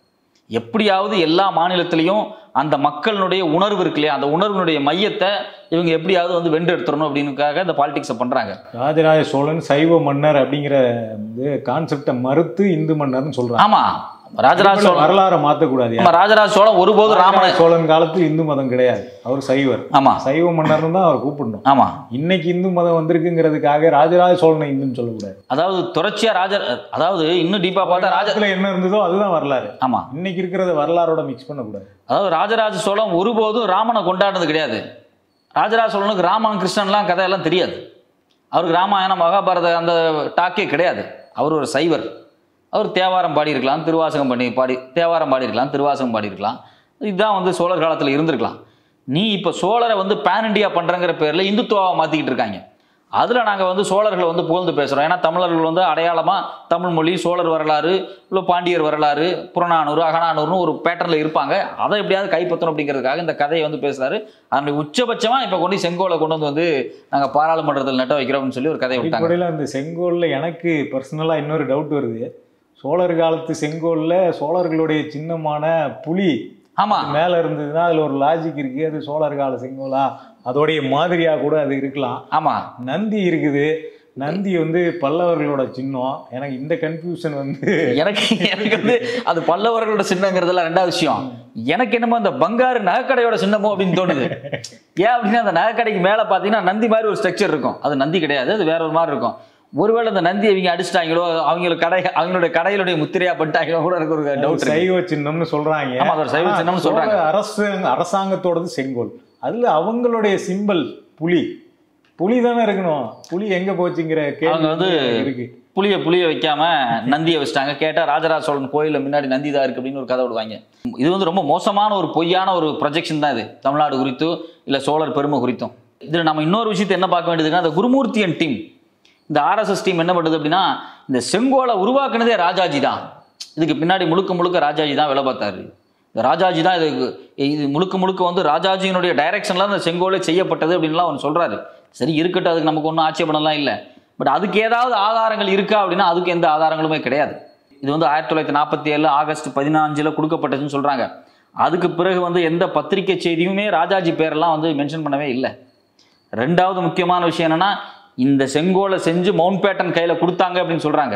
Speaker 1: எப்படியாவது எல்லா மாநிலத்திலையும் அந்த மக்களினுடைய உணர்வு இருக்கு இல்லையா அந்த உணர்வினுடைய மையத்தை இவங்க எப்படியாவது வந்து வென்றெடுத்துடணும் அப்படின்னுக்காக இந்த பாலிடிக்ஸை பண்றாங்க
Speaker 2: ராஜராஜ சோழன் சைவ மன்னர் அப்படிங்கிற கான்செப்டை மறுத்து இந்து மன்னர்னு சொல்றாங்க
Speaker 1: ஆமா ராஜராஜ சோழன்
Speaker 2: வரலாறை மாத்தக்கூடாது
Speaker 1: நம்ம ராஜராஜ சோழன் ஒருபோதும் ராமனை
Speaker 2: ராமராஜ சோழன் காலத்து இந்து மதம் கிடையாது அவர் சைவர்
Speaker 1: ஆமா
Speaker 2: சைவ மன்னர்னு தான் அவர் கூப்பிடணும்
Speaker 1: ஆமா
Speaker 2: இன்னைக்கு இந்து மதம் வந்திருக்குங்கிறதுக்காக ராஜராஜ சோழனை இந்துன்னு சொல்லக்கூடாது
Speaker 1: அதாவது தொடர்ச்சியா ராஜ அதாவது இன்னும் டீப்பா பார்த்தா ராஜ
Speaker 2: ராஜத்துல என்ன இருந்ததோ அதுதான் வரலாறு
Speaker 1: ஆமா
Speaker 2: இன்னைக்கு இருக்கிறத வரலாறோட மிக்ஸ் பண்ணக்கூடாது
Speaker 1: அதாவது ராஜராஜ சோழன் ஒருபோதும் ராமனை கொண்டாடினது கிடையாது ராஜராஜ சோழனுக்கு ராமன் கிருஷ்ணன்லாம் கதையெல்லாம் தெரியாது அவருக்கு ராமாயணம் மகாபாரத அந்த டாக்கே கிடையாது அவர் ஒரு சைவர் அவர் தேவாரம் பாடியிருக்கலாம் திருவாசகம் பண்ணி பாடி தேவாரம் பாடியிருக்கலாம் திருவாசகம் பாடியிருக்கலாம் இதுதான் வந்து சோழர் காலத்தில் இருந்திருக்கலாம் நீ இப்போ சோழரை வந்து பேன் இண்டியா பண்ணுறங்கிற பேரில் இந்துத்துவாவை மாற்றிக்கிட்டு இருக்காங்க அதில் நாங்கள் வந்து சோழர்களை வந்து புகழ்ந்து பேசுகிறோம் ஏன்னா தமிழர்கள் வந்து அடையாளமாக தமிழ் மொழி சோழர் வரலாறு இல்லை பாண்டியர் வரலாறு புறநானூறு அகநானூறுனு ஒரு பேட்டர்னில் இருப்பாங்க அதை எப்படியாவது கைப்பற்றணும் அப்படிங்கிறதுக்காக இந்த கதையை வந்து பேசுகிறாரு அதனுடைய உச்சபட்சமாக இப்போ கொண்டு செங்கோலை கொண்டு வந்து வந்து நாங்கள் பாராளுமன்றத்தில் நட்ட வைக்கிறோம்னு சொல்லி ஒரு கதையை விட்டாங்க
Speaker 2: அடிப்படையில் அந்த செங்கோல்ல எனக்கு பர்சனலாக இன்னொரு டவுட் வருது சோழர் காலத்து செங்கோல்ல சோழர்களுடைய சின்னமான புலி
Speaker 1: ஆமாம்
Speaker 2: மேல இருந்ததுன்னா அதுல ஒரு லாஜிக் இருக்கு அது சோழர் கால செங்கோலா அதோடைய மாதிரியா கூட அது இருக்கலாம்
Speaker 1: ஆமாம்
Speaker 2: நந்தி இருக்குது நந்தி வந்து பல்லவர்களோட சின்னம் எனக்கு இந்த கன்ஃபியூஷன் வந்து
Speaker 1: எனக்கு எனக்கு வந்து அது பல்லவர்களோட சின்னங்கிறதெல்லாம் ரெண்டாவது விஷயம் எனக்கு என்னமோ அந்த பங்காரு நகைக்கடையோட சின்னமோ அப்படின்னு தோணுது ஏன் அப்படின்னா அந்த நகைக்கடைக்கு மேலே பார்த்தீங்கன்னா நந்தி மாதிரி ஒரு ஸ்ட்ரக்சர் இருக்கும் அது நந்தி கிடையாது அது வேற ஒரு மாதிரி இருக்கும் ஒருவேளை அந்த நந்தி அவங்க அடிச்சிட்டாங்களோ அவங்களுக்கு கடை அவங்களுடைய கடையிலுடைய முத்திரையா பண்ணிட்டாங்களோ கூட எனக்கு ஒரு டவுட் இருக்கு
Speaker 2: சைவ சின்னம்னு சொல்றாங்க
Speaker 1: ஆமா, அது ஒரு சைவ சின்னம்னு
Speaker 2: ஆனா,
Speaker 1: சொல்றாங்க.
Speaker 2: சோழ அரசு அரசாங்கத்தோடது செங்கோல் அதுல அவங்களுடைய சிம்பல் புலி புலி தானே இருக்கணும் புலி எங்க போச்சுங்கிற கேள்வி
Speaker 1: அவங்க வந்து
Speaker 2: இருக்கு
Speaker 1: புளிய புளிய வைக்காம நந்தியை வச்சுட்டாங்க கேட்டா ராஜராஜ சோழன் கோயில்ல முன்னாடி நந்தி தான் இருக்கு அப்படின்னு ஒரு கதை விடுவாங்க இது வந்து ரொம்ப மோசமான ஒரு பொய்யான ஒரு ப்ரொஜெக்ஷன் தான் இது தமிழ்நாடு குறித்தும் இல்ல சோழர் பெருமை குறித்தும் இதுல நம்ம இன்னொரு விஷயத்தை என்ன பார்க்க வேண்டியதுன்னா அந்த குருமூர்த்தியன் டீம் இந்த ஆர்எஸ்எஸ் டீம் என்ன பண்ணுது அப்படின்னா இந்த செங்கோலை உருவாக்குனதே ராஜாஜி தான் இதுக்கு பின்னாடி முழுக்க முழுக்க ராஜாஜி தான் வேலை பார்த்தாரு இந்த ராஜாஜி தான் இது இது முழுக்க முழுக்க வந்து ராஜாஜியினுடைய டைரக்ஷன்ல அந்த செங்கோலை செய்யப்பட்டது அப்படின்லாம் அவர் சொல்றாரு சரி இருக்கட்டும் அதுக்கு நமக்கு ஒன்றும் ஆட்சேபணம்லாம் இல்லை பட் அதுக்கு ஏதாவது ஆதாரங்கள் இருக்கா அப்படின்னா அதுக்கு எந்த ஆதாரங்களுமே கிடையாது இது வந்து ஆயிரத்தி தொள்ளாயிரத்தி நாற்பத்தி ஏழு ஆகஸ்ட் பதினாஞ்சில் கொடுக்கப்பட்டதுன்னு சொல்கிறாங்க அதுக்கு பிறகு வந்து எந்த பத்திரிக்கை செய்தியுமே ராஜாஜி பேரெல்லாம் வந்து மென்ஷன் பண்ணவே இல்லை ரெண்டாவது முக்கியமான விஷயம் என்னன்னா இந்த செங்கோலை செஞ்சு மவுண்ட் பேட்டன் கையில் கொடுத்தாங்க அப்படின்னு சொல்கிறாங்க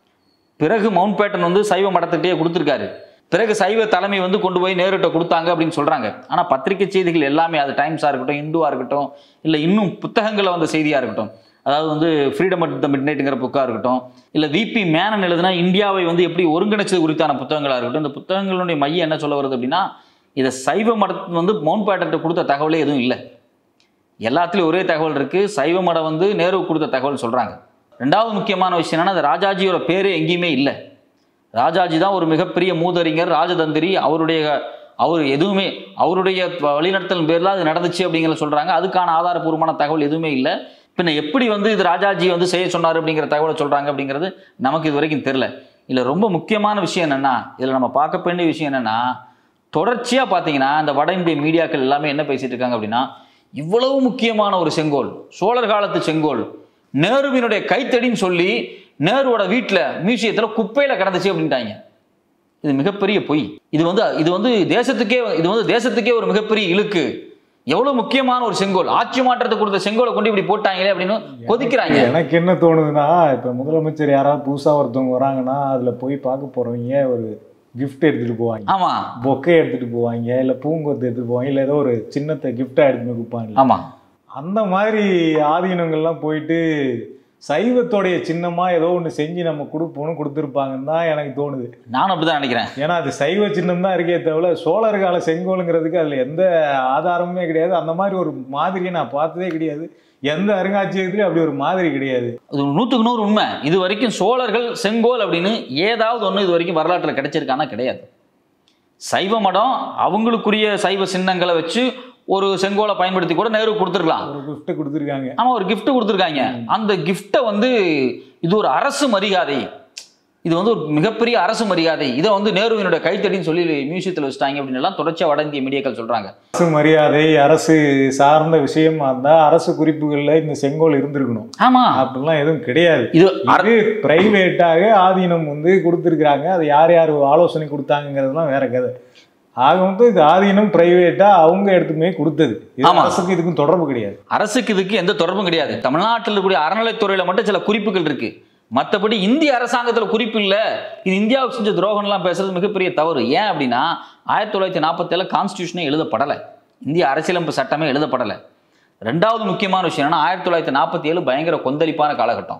Speaker 1: பிறகு மவுண்ட் பேட்டன் வந்து சைவ மடத்துக்கிட்டே கொடுத்துருக்காரு பிறகு சைவ தலைமை வந்து கொண்டு போய் நேருட்ட கொடுத்தாங்க அப்படின்னு சொல்றாங்க ஆனா பத்திரிகை செய்திகள் எல்லாமே அது டைம்ஸா இருக்கட்டும் இந்துவா இருக்கட்டும் இல்ல இன்னும் புத்தகங்கள்ல வந்த செய்தியா இருக்கட்டும் அதாவது வந்து ஃப்ரீடம் அட் த மிட் நைட்டுங்கிற புக்கா இருக்கட்டும் இல்ல விபி மேனன் எழுதுனா இந்தியாவை வந்து எப்படி ஒருங்கிணைச்சது குறித்தான புத்தகங்களா இருக்கட்டும் இந்த புத்தகங்களுடைய மையம் என்ன சொல்ல வருது அப்படின்னா இதை சைவ மடத்து வந்து மவுண்ட் பேட்டன்ட்ட கொடுத்த தகவலே எதுவும் இல்லை எல்லாத்துலேயும் ஒரே தகவல் இருக்கு சைவ மடம் வந்து நேரு கொடுத்த தகவல் சொல்றாங்க ரெண்டாவது முக்கியமான விஷயம் என்னன்னா அந்த ராஜாஜியோட பேரே எங்கேயுமே இல்லை ராஜாஜி தான் ஒரு மிகப்பெரிய மூதறிஞர் ராஜதந்திரி அவருடைய அவர் எதுவுமே அவருடைய வழிநடத்தல் பேரில் அது நடந்துச்சு அப்படிங்கிற சொல்றாங்க அதுக்கான ஆதாரபூர்வமான தகவல் எதுவுமே இல்லை பின்ன எப்படி வந்து இது ராஜாஜி வந்து செய்ய சொன்னார் அப்படிங்கிற தகவலை சொல்றாங்க அப்படிங்கிறது நமக்கு இது வரைக்கும் தெரில இதில் ரொம்ப முக்கியமான விஷயம் என்னன்னா இதில் நம்ம பார்க்க வேண்டிய விஷயம் என்னன்னா தொடர்ச்சியாக பார்த்தீங்கன்னா இந்த வட இந்திய மீடியாக்கள் எல்லாமே என்ன பேசிட்டு இருக்காங்க அப்படின்னா இவ்வளவு முக்கியமான ஒரு செங்கோல் சோழர் காலத்து செங்கோல் நேருவினுடைய கைத்தடின்னு சொல்லி நேருவோட வீட்டில் மியூசியத்தில் குப்பையில் கிடந்துச்சு அப்படின்ட்டாங்க இது மிகப்பெரிய பொய் இது வந்து இது வந்து தேசத்துக்கே இது வந்து தேசத்துக்கே ஒரு மிகப்பெரிய இழுக்கு எவ்வளவு முக்கியமான ஒரு செங்கோல் ஆட்சி மாற்றத்தை கொடுத்த செங்கோலை கொண்டு இப்படி போட்டாங்களே அப்படின்னு கொதிக்கிறாங்க
Speaker 2: எனக்கு என்ன தோணுதுன்னா இப்ப முதலமைச்சர் யாராவது புதுசா ஒருத்தவங்க வராங்கன்னா அதுல போய் பார்க்க போறவங்க ஒரு கிஃப்ட் எடுத்துட்டு போவாங்க
Speaker 1: ஆமா
Speaker 2: பொக்கே எடுத்துட்டு போவாங்க இல்ல பூங்கொத்து எடுத்துட்டு போவாங்க இல்ல ஏதோ ஒரு சின்னத்தை கிஃப்டா எடுத்துட்டு போய் கொடுப்பாங்க
Speaker 1: ஆமா
Speaker 2: அந்த மாதிரி ஆதீனங்கள்லாம் போயிட்டு சைவத்தோடைய சின்னமா ஏதோ ஒன்று செஞ்சு நம்ம கொடுப்போம்னு கொடுத்துருப்பாங்கன்னு தான் எனக்கு தோணுது
Speaker 1: நானும் அப்படிதான் நினைக்கிறேன்
Speaker 2: ஏன்னா அது சைவ சின்னம் தான் இருக்கே தவிர சோழர் கால செங்கோலுங்கிறதுக்கு அதுல எந்த ஆதாரமுமே கிடையாது அந்த மாதிரி ஒரு மாதிரியை நான் பார்த்ததே கிடையாது எந்த அருங்காட்சியகத்துலயும் அப்படி ஒரு மாதிரி கிடையாது
Speaker 1: அது நூற்றுக்கு நூறு உண்மை இது வரைக்கும் சோழர்கள் செங்கோல் அப்படின்னு ஏதாவது ஒன்று இது வரைக்கும் வரலாற்றில் கிடைச்சிருக்கானா கிடையாது சைவ மடம் அவங்களுக்குரிய சைவ சின்னங்களை வச்சு ஒரு செங்கோலை பயன்படுத்தி கூட நேரு கொடுத்துருக்கலாம்
Speaker 2: ஒரு gift கொடுத்துருக்காங்க
Speaker 1: ஆமா ஒரு gift கொடுத்துருக்காங்க அந்த கிஃப்ட்டை வந்து இது ஒரு அரசு மரியாதை இது வந்து ஒரு மிகப்பெரிய அரசு மரியாதை இதை வந்து நேருவினுடைய கைத்தடின்னு சொல்லி மியூசியத்தில் வச்சுட்டாங்க அப்படின்னு எல்லாம் தொடர்ச்சியாக வட இந்திய மீடியாக்கள் சொல்றாங்க
Speaker 2: அரசு மரியாதை அரசு சார்ந்த விஷயமா இருந்தா அரசு குறிப்புகள்ல இந்த செங்கோல் இருந்திருக்கணும்
Speaker 1: ஆமா
Speaker 2: அப்படிலாம் எதுவும் கிடையாது
Speaker 1: இது அர-
Speaker 2: இது பிரைவேட்டாக ஆதீனம் வந்து கொடுத்துருக்குறாங்க அது யார் யார் ஆலோசனை கொடுத்தாங்கிறதுலாம் வேற கதை ஆக மொத்தம் இது ஆதீனம் பிரைவேட்டா அவங்க எடுத்துமே கொடுத்தது இது
Speaker 1: ஆமா.
Speaker 2: அரசுக்கு இதுக்கும் தொடர்பு கிடையாது
Speaker 1: அரசுக்கு இதுக்கு எந்த தொடர்பும் கிடையாது தமிழ்நாட்டில் இருக்கக்கூடிய அறநிலைத்துறையில மட்டும் சில குறிப்புகள் இருக்கு மற்றபடி இந்திய அரசாங்கத்தில் குறிப்பு இல்லை இது இந்தியாவுக்கு செஞ்ச துரோகம்லாம் பேசுறது மிகப்பெரிய தவறு ஏன் அப்படின்னா ஆயிரத்தி தொள்ளாயிரத்தி நாற்பத்தேழு கான்ஸ்டியூஷனே எழுதப்படலை இந்திய அரசியலமைப்பு சட்டமே எழுதப்படலை ரெண்டாவது முக்கியமான விஷயம் என்னன்னா ஆயிரத்தி தொள்ளாயிரத்தி நாற்பத்தி ஏழு பயங்கர கொந்தளிப்பான காலகட்டம்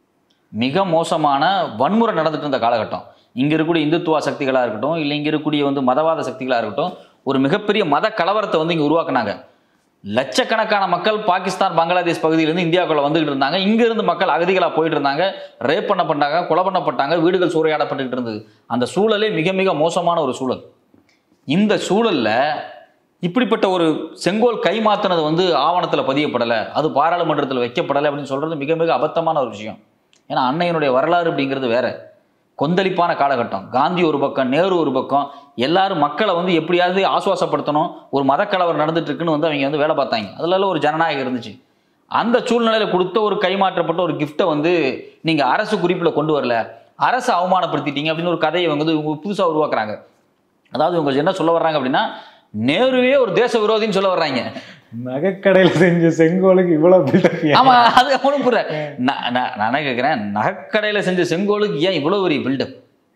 Speaker 1: மிக மோசமான வன்முறை நடந்துட்டு இருந்த காலகட்டம் இங்க இருக்கக்கூடிய இந்துத்துவ சக்திகளா இருக்கட்டும் இல்லை இங்க இருக்கக்கூடிய வந்து மதவாத சக்திகளா இருக்கட்டும் ஒரு மிகப்பெரிய மத கலவரத்தை வந்து இங்க உருவாக்குனாங்க லட்சக்கணக்கான மக்கள் பாகிஸ்தான் பங்களாதேஷ் பகுதியிலிருந்து இந்தியாவுக்குள்ள வந்துகிட்டு இருந்தாங்க இங்க இருந்து மக்கள் அகதிகளா போயிட்டு இருந்தாங்க ரேப் பண்ணப்பட்டாங்க கொலை பண்ணப்பட்டாங்க வீடுகள் சூறையாடப்பட்டுக்கிட்டு இருந்தது அந்த சூழலே மிக மிக மோசமான ஒரு சூழல் இந்த சூழல்ல இப்படிப்பட்ட ஒரு செங்கோல் கை மாத்தினது வந்து ஆவணத்தில் பதியப்படலை அது பாராளுமன்றத்தில் வைக்கப்படலை அப்படின்னு சொல்றது மிக மிக அபத்தமான ஒரு விஷயம் ஏன்னா அன்னையனுடைய வரலாறு அப்படிங்கிறது வேற கொந்தளிப்பான காலகட்டம் காந்தி ஒரு பக்கம் நேரு ஒரு பக்கம் எல்லாரும் மக்களை வந்து எப்படியாவது ஆசுவாசப்படுத்தணும் ஒரு மதக்கலவரம் நடந்துட்டு இருக்குன்னு வந்து அவங்க வந்து வேலை பார்த்தாங்க அதுல ஒரு ஜனநாயகம் இருந்துச்சு அந்த சூழ்நிலையில கொடுத்த ஒரு கைமாற்றப்பட்ட ஒரு கிஃப்ட்டை வந்து நீங்க அரசு குறிப்பில் கொண்டு வரல அரசு அவமானப்படுத்திட்டீங்க அப்படின்னு ஒரு கதையை இவங்க வந்து இவங்க புதுசா உருவாக்குறாங்க அதாவது இவங்க என்ன சொல்ல வர்றாங்க அப்படின்னா நேருவே ஒரு தேச விரோதின்னு சொல்ல வர்றாங்க
Speaker 2: நகைக்கடையில செஞ்ச செங்கோலுக்கு இவ்வளவு பில்டப்
Speaker 1: ஆமா அது அவனும் புரியல நான் நான் நான் என்ன கேட்குறேன் நகைக்கடையில செஞ்ச செங்கோலுக்கு ஏன் இவ்வளவு பெரிய பில்டப்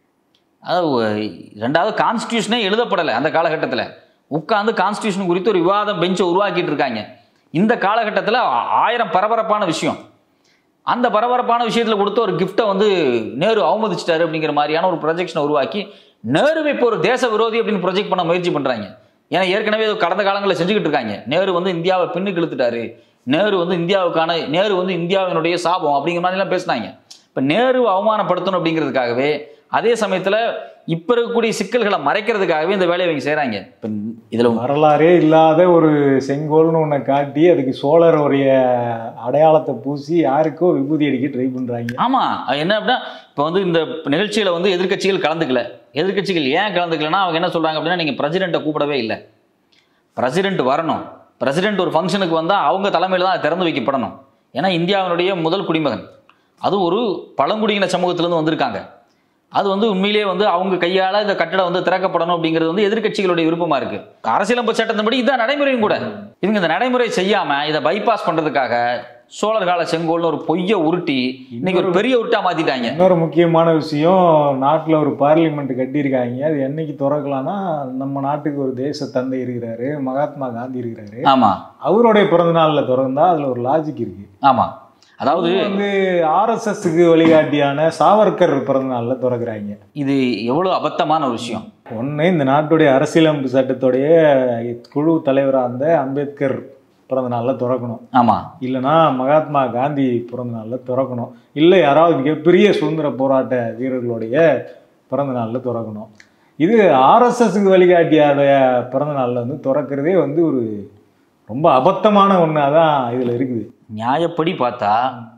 Speaker 1: அதாவது ஒ- ரெண்டாவது கான்ஸ்டியூஷனே எழுதப்படலை அந்த காலகட்டத்தில் உட்கார்ந்து கான்ஸ்டியூஷன் குறித்து ஒரு விவாதம் பெஞ்சை உருவாக்கிட்டு இருக்காங்க இந்த காலகட்டத்தில் ஆயிரம் பரபரப்பான விஷயம் அந்த பரபரப்பான விஷயத்தில் கொடுத்த ஒரு கிஃப்ட்டை வந்து நேரு அவமதிச்சிட்டாரு அப்படிங்கிற மாதிரியான ஒரு ப்ரொஜெக்ஷனை உருவாக்கி நேருவை இப்போ ஒரு தேச விரோதி அப்படின்னு ப்ரொஜெக்ட் பண்ண முயற்சி பண்ணுறாங்க ஏன்னா ஏற்கனவே இது கடந்த காலங்களில் செஞ்சுக்கிட்டு இருக்காங்க நேரு வந்து இந்தியாவை பின்னுக்கு இழுத்துட்டாரு நேரு வந்து இந்தியாவுக்கான நேரு வந்து இந்தியாவினுடைய சாபம் அப்படிங்கிற மாதிரிலாம் பேசினாங்க இப்போ நேருவை அவமானப்படுத்தணும் அப்படிங்கிறதுக்காகவே அதே சமயத்தில் இப்போ இருக்கக்கூடிய சிக்கல்களை மறைக்கிறதுக்காகவே இந்த வேலையை இவங்க செய்கிறாங்க இப்போ இதில்
Speaker 2: வரலாறே இல்லாத ஒரு செங்கோல்னு ஒன்றை காட்டி அதுக்கு சோழருடைய அடையாளத்தை பூசி யாருக்கோ விபூதி அடிக்க ட்ரை பண்றாங்க
Speaker 1: ஆமா அது என்ன அப்படின்னா இப்போ வந்து இந்த நிகழ்ச்சியில வந்து எதிர்க்கட்சிகள் கலந்துக்கல எதிர்க்கட்சிகள் ஏன் கலந்துக்கலன்னா அவங்க என்ன சொல்றாங்க அப்படின்னா நீங்க பிரசிடெண்ட்டை கூப்பிடவே இல்லை பிரசிடென்ட் வரணும் பிரசிடென்ட் ஒரு ஃபங்க்ஷனுக்கு வந்தால் அவங்க தலைமையில் தான் அது திறந்து வைக்கப்படணும் ஏன்னா இந்தியாவினுடைய முதல் குடிமகன் அது ஒரு பழங்குடியின சமூகத்திலேருந்து வந்திருக்காங்க அது வந்து உண்மையிலேயே வந்து அவங்க கையால் இந்த கட்டடம் வந்து திறக்கப்படணும் அப்படிங்கிறது வந்து எதிர்க்கட்சிகளுடைய விருப்பமா இருக்கு அரசியலமைப்பு சட்டத்தின்படி இதான் நடைமுறையும் கூட இவங்க இந்த நடைமுறை செய்யாம இதை பைபாஸ் பண்றதுக்காக சோழர் கால செங்கோல்னு ஒரு பொய்யை உருட்டி இன்னைக்கு ஒரு பெரிய உருட்டா மாத்திட்டாங்க
Speaker 2: இன்னொரு முக்கியமான விஷயம் நாட்டில் ஒரு பார்லிமெண்ட் கட்டியிருக்காங்க அது என்னைக்கு திறக்கலாம்னா நம்ம நாட்டுக்கு ஒரு தேச தந்தை இருக்கிறாரு மகாத்மா காந்தி இருக்கிறாரு
Speaker 1: ஆமா
Speaker 2: அவருடைய பிறந்த நாளில் திறந்தா அதுல ஒரு லாஜிக் இருக்கு
Speaker 1: ஆமா அதாவது
Speaker 2: இது வந்து ஆர்எஸ்எஸ்க்கு வழிகாட்டியான சாவர்கர் பிறந்த நாளில் திறக்கிறாங்க
Speaker 1: இது எவ்வளவு அபத்தமான ஒரு விஷயம்
Speaker 2: ஒன்று இந்த நாட்டுடைய அரசியலமைப்பு சட்டத்துடைய குழு தலைவராக இருந்த அம்பேத்கர் பிறந்த நாளில் திறக்கணும்
Speaker 1: ஆமா
Speaker 2: இல்லைன்னா மகாத்மா காந்தி பிறந்த நாளில் திறக்கணும் இல்லை யாராவது மிகப்பெரிய சுதந்திர போராட்ட வீரர்களுடைய பிறந்த நாளில் திறக்கணும் இது ஆர்எஸ்எஸ்க்கு வழிகாட்டியாடைய பிறந்த நாளில் வந்து திறக்கிறதே வந்து ஒரு ரொம்ப அபத்தமான ஒன்றா தான் இதில் இருக்குது
Speaker 1: நியாயப்படி பார்த்தா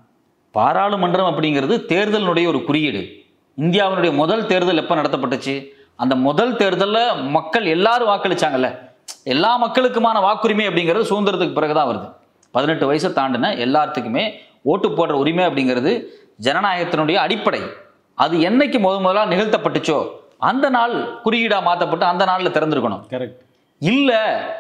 Speaker 1: பாராளுமன்றம் அப்படிங்கிறது தேர்தலினுடைய ஒரு குறியீடு இந்தியாவினுடைய முதல் தேர்தல் எப்போ நடத்தப்பட்டுச்சு அந்த முதல் தேர்தலில் மக்கள் எல்லாரும் வாக்களிச்சாங்கல்ல எல்லா மக்களுக்குமான வாக்குரிமை அப்படிங்கிறது சுதந்திரத்துக்கு பிறகு தான் வருது பதினெட்டு வயசை தாண்டின எல்லாத்துக்குமே ஓட்டு போடுற உரிமை அப்படிங்கிறது ஜனநாயகத்தினுடைய அடிப்படை அது என்னைக்கு முத முதலாக நிகழ்த்தப்பட்டுச்சோ அந்த நாள் குறியீடாக மாற்றப்பட்டு அந்த நாளில் திறந்திருக்கணும்
Speaker 2: கரெக்ட்
Speaker 1: இல்ல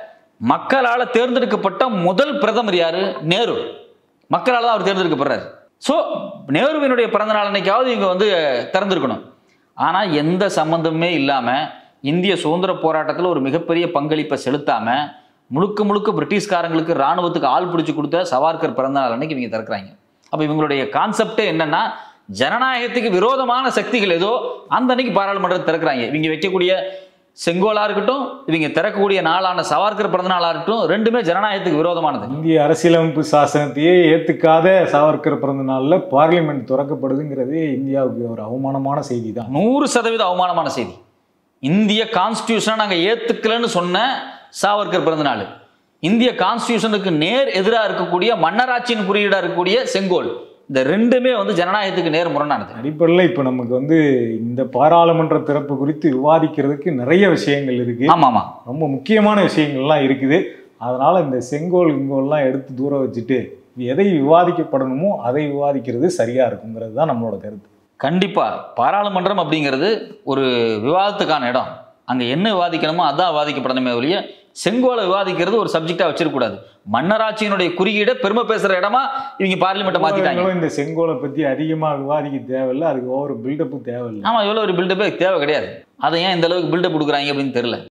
Speaker 1: மக்களால தேர்ந்தெடுக்கப்பட்ட முதல் பிரதமர் யாரு நேரு மக்களால தான் அவர் தேர்ந்தெடுக்கப்படுறாரு ஸோ நேருவினுடைய பிறந்த நாள் அன்னைக்காவது இவங்க வந்து திறந்திருக்கணும் ஆனா எந்த சம்பந்தமே இல்லாம இந்திய சுதந்திர போராட்டத்தில் ஒரு மிகப்பெரிய பங்களிப்பை செலுத்தாம முழுக்க முழுக்க பிரிட்டிஷ்காரங்களுக்கு ராணுவத்துக்கு ஆள் பிடிச்சி கொடுத்த சவார்கர் பிறந்த நாள் அன்னைக்கு இவங்க திறக்கிறாங்க அப்போ இவங்களுடைய கான்செப்டே என்னன்னா ஜனநாயகத்துக்கு விரோதமான சக்திகள் ஏதோ அந்த அன்னைக்கு பாராளுமன்றத்தை திறக்கிறாங்க இவங்க வைக்கக்கூடிய செங்கோலா இருக்கட்டும் இவங்க திறக்கக்கூடிய நாளான சவார்கர் பிறந்த நாளா இருக்கட்டும் ரெண்டுமே ஜனநாயகத்துக்கு விரோதமானது
Speaker 2: இந்திய அரசியலமைப்பு சாசனத்தையே ஏத்துக்காத சாவர்கர் பிறந்த நாளில் பார்லிமெண்ட் திறக்கப்படுதுங்கிறது இந்தியாவுக்கு ஒரு அவமானமான செய்தி தான்
Speaker 1: நூறு சதவீத அவமானமான செய்தி இந்திய கான்ஸ்டியூஷனை நாங்கள் ஏத்துக்கலன்னு சொன்ன சாவர்கர் பிறந்த நாள் இந்திய கான்ஸ்டியூஷனுக்கு நேர் எதிராக இருக்கக்கூடிய மன்னராட்சியின் குறியீடாக இருக்கக்கூடிய செங்கோல் இந்த ரெண்டுமே வந்து ஜனநாயகத்துக்கு நேர் முரணானது
Speaker 2: அடிப்படையில் இப்போ நமக்கு வந்து இந்த பாராளுமன்ற திறப்பு குறித்து விவாதிக்கிறதுக்கு நிறைய விஷயங்கள் இருக்கு
Speaker 1: ஆமா ஆமா
Speaker 2: ரொம்ப முக்கியமான விஷயங்கள்லாம் இருக்குது அதனால இந்த செங்கோல் இங்கோல்லாம் எடுத்து தூர வச்சுட்டு எதை விவாதிக்கப்படணுமோ அதை விவாதிக்கிறது சரியா இருக்குங்கிறது தான் நம்மளோட கருத்து
Speaker 1: கண்டிப்பா பாராளுமன்றம் அப்படிங்கிறது ஒரு விவாதத்துக்கான இடம் அங்க என்ன விவாதிக்கணுமோ அதான் விவாதிக்கப்படணுமே ஒழிய செங்கோலை விவாதிக்கிறது ஒரு சப்ஜெக்டா வச்சிருக்க மன்னராட்சியினுடைய குறியீடை பெருமை பேசுற இடமா இவங்க பார்லிமெண்ட்டை மாத்திட்டாங்க
Speaker 2: ஊடகங்களும் இந்த செங்கோலை பத்தி அதிகமா விவாதிக்க தேவையில்லை அதுக்கு ஒவ்வொரு பில்டப்பும் தேவையில்லை
Speaker 1: ஆமா இவ்வளவு ஒரு பில்டப்பே தேவை கிடையாது அதை ஏன் இந்த அளவுக்கு பில்டப் கொடுக்குறாங்க அப்படின்னு தெரியல